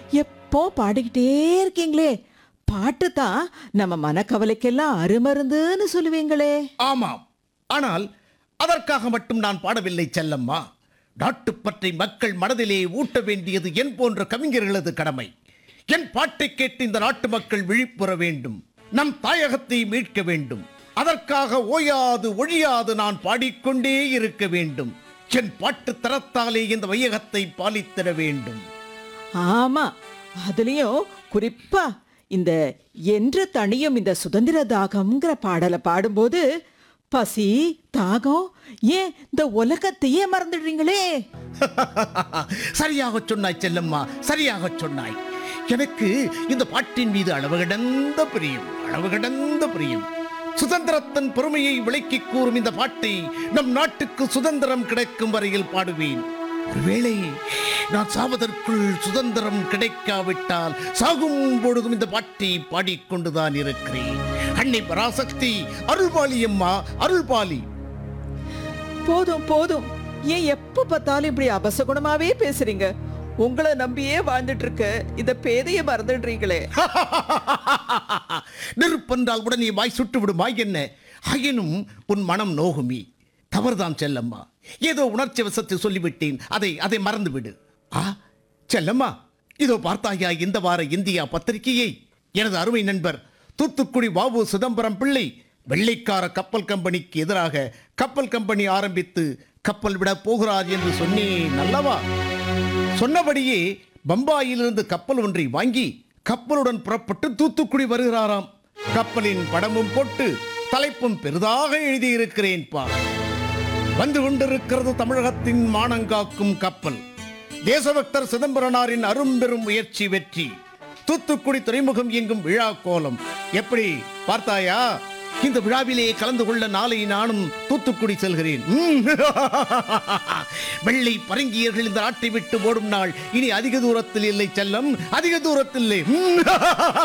எப்போ பாடிக்கிட்டே இருக்கீங்களே பாட்டு தான் நம்ம மனக்கவலைக்கெல்லாம் அருமருந்துன்னு சொல்லுவீங்களே ஆமாம் ஆனால் அதற்காக மட்டும் நான் பாடவில்லை செல்லம்மா நாட்டுப்பற்றை மக்கள் மனதிலே ஊட்ட வேண்டியது என் போன்ற கவிஞர்களது கடமை என் பாட்டை கேட்டு இந்த நாட்டு மக்கள் விழிப்புற வேண்டும் நம் தாயகத்தை மீட்க வேண்டும் அதற்காக ஓயாது ஒழியாது நான் பாடிக்கொண்டே இருக்க வேண்டும் என் பாட்டு தரத்தாலே இந்த வையகத்தை பாலித்திட வேண்டும் ஆமா அதுலயும் குறிப்பா இந்த என்று தனியும் இந்த சுதந்திர தாகம்ங்கிற பாடலை பாடும்போது பசி தாகம் ஏன் இந்த உலகத்தையே மறந்துடுறீங்களே சரியாக சொன்னாய் செல்லம்மா சரியாக சொன்னாய் எனக்கு இந்த பாட்டின் மீது அளவு கடந்த பிரியம் அளவு கடந்த பிரியம் சுதந்திரத்தின் பெருமையை விளக்கிக் கூறும் இந்த பாட்டை நம் நாட்டுக்கு சுதந்திரம் கிடைக்கும் வரையில் பாடுவேன் ஒருவேளை நான் சாவதற்குள் சுதந்திரம் கிடைக்காவிட்டால் சாகும் பொழுதும் இந்த பாட்டை பாடிக்கொண்டுதான் இருக்கிறேன் அன்னை பராசக்தி அருள்பாலி அம்மா அருள்பாலி போதும் போதும் ஏன் எப்ப பார்த்தாலும் இப்படி அபசகுணமாவே பேசுறீங்க உங்களை நம்பியே வாழ்ந்துட்டு இருக்க இந்த பேதைய மறந்துடுறீங்களே நெருப்பென்றால் உடனே வாய் சுட்டு விடுமாய் என்ன ஆயினும் உன் மனம் நோகுமி தவறுதான் செல்லம்மா ஏதோ உணர்ச்சி வசத்தை சொல்லிவிட்டேன் அதை அதை மறந்து விடு ஆ செல்லம்மா இதோ பார்த்தாயா இந்த வார இந்தியா பத்திரிகையை எனது அருமை நண்பர் தூத்துக்குடி வாவு சிதம்பரம் பிள்ளை வெள்ளைக்கார கப்பல் கம்பெனிக்கு எதிராக கப்பல் கம்பெனி ஆரம்பித்து கப்பல் விட போகிறார் என்று சொன்னேன் அல்லவா சொன்னபடியே பம்பாயிலிருந்து கப்பல் ஒன்றை வாங்கி கப்பலுடன் புறப்பட்டு தூத்துக்குடி வருகிறாராம் கப்பலின் படமும் போட்டு தலைப்பும் பெரிதாக எழுதியிருக்கிறேன் பா வந்து கொண்டிருக்கிறது தமிழகத்தின் மானங்காக்கும் கப்பல் தேசபக்தர் சிதம்பரனாரின் அரும்பெரும் முயற்சி வெற்றி தூத்துக்குடி துறைமுகம் எங்கும் விழா கோலம் எப்படி பார்த்தாயா இந்த விழாவிலே கலந்து கொள்ள நாளை நானும் தூத்துக்குடி செல்கிறேன் ம். வெள்ளை பரங்கியர்கள் இந்த நாட்டை விட்டு ஓடும் நாள் இனி அதிக தூரத்தில் இல்லை செல்லம் அதிக தூரத்தில் இல்லை ம்.